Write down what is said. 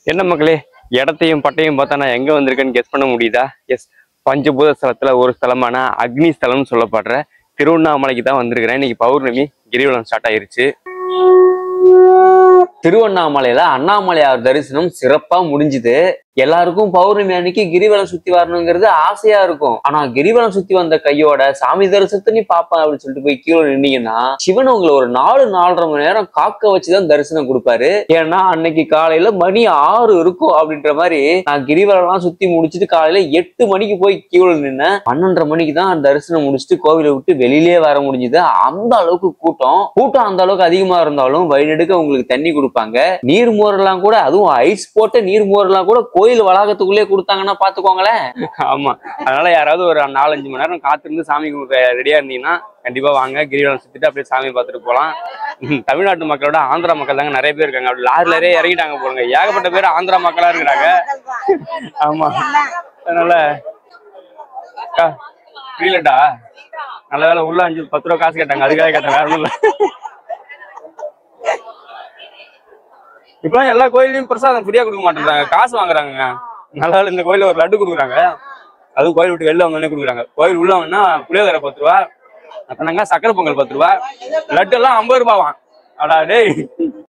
என்ன மக்களே இடத்தையும் பட்டையும் பார்த்தா நான் எங்க வந்திருக்கேன்னு கெஸ் பண்ண முடியுதா எஸ் பஞ்சபூத ஸ்தலத்துல ஒரு ஸ்தலமான அக்னி ஸ்தலம்னு சொல்லப்படுற திருவண்ணாமலைக்கு தான் வந்திருக்கிறேன் இன்னைக்கு பௌர்ணமி கிரிவலம் ஸ்டார்ட் ஆயிருச்சு திருவண்ணாமலையில அண்ணாமலையார் தரிசனம் சிறப்பா முடிஞ்சுது எல்லாருக்கும் பௌர்ணமி அன்னைக்கு கிரிவலம் சுத்தி வரணுங்கிறது ஆசையா இருக்கும் ஆனா கிரிவலம் சுத்தி வந்த கையோட சாமி தரிசனத்தை நீ பாப்பேன் அப்படின்னு சொல்லிட்டு போய் கீழே நின்னீங்கன்னா சிவன் உங்களை ஒரு நாலு நாலரை மணி நேரம் காக்க வச்சுதான் தரிசனம் கொடுப்பாரு ஏன்னா அன்னைக்கு காலையில மணி ஆறு இருக்கும் அப்படின்ற மாதிரி நான் கிரிவலம் எல்லாம் சுத்தி முடிச்சுட்டு காலையில எட்டு மணிக்கு போய் கீழே நின்னேன் பன்னெண்டரை மணிக்கு தான் தரிசனம் முடிச்சுட்டு கோவிலை விட்டு வெளியிலே வர முடிஞ்சுது அந்த அளவுக்கு கூட்டம் கூட்டம் அந்த அளவுக்கு அதிகமா இருந்தாலும் வழிநெடுக்க உங்களுக்கு தண்ணி கொடுப்பாங்க நீர் மோரெல்லாம் கூட அதுவும் ஐஸ் போட்ட நீர் மோரெல்லாம் கூட கோயில் வளாகத்துக்குள்ளே கொடுத்தாங்கன்னா பாத்துக்கோங்களேன் ஆமா அதனால யாராவது ஒரு நாலஞ்சு மணி நேரம் காத்திருந்து சாமி ரெடியா இருந்தீங்கன்னா கண்டிப்பா வாங்க கிரிவலம் சுத்திட்டு அப்படியே சாமி பார்த்துட்டு போலாம் ம், தமிழ்நாட்டு மக்களோட ஆந்திரா மக்கள் தாங்க நிறைய பேர் இருக்காங்க அப்படி லாரிலரே இறங்கிட்டாங்க போலுங்க ஏகப்பட்ட பேர் ஆந்திரா மக்களா இருக்கிறாங்க ஆமா அதனால அக்கா, புரியலடா நல்ல வேலை உள்ள அஞ்சு பத்து ரூபா காசு கேட்டாங்க அதுக்காக கேட்டேன் வேற ஒண்ணும் இல்ல இப்ப எல்லா கோயிலையும் பிரசாதம் ஃப்ரீயா கொடுக்க மாட்டேங்கிறாங்க காசு வாங்குறாங்க நல்ல வேளை இந்த கோயில்ல ஒரு லட்டு கொடுக்குறாங்க அதுவும் கோயில் விட்டு வெளில வந்தோடனே கொடுக்குறாங்க கோயில் உள்ள வந்தா புளியோதரை பத்து ரூபா அப்புறங்க சக்கரை பொங்கல் பத்து ரூபா லட்டு எல்லாம் ஐம்பது ரூபாவாம் அடா டேய்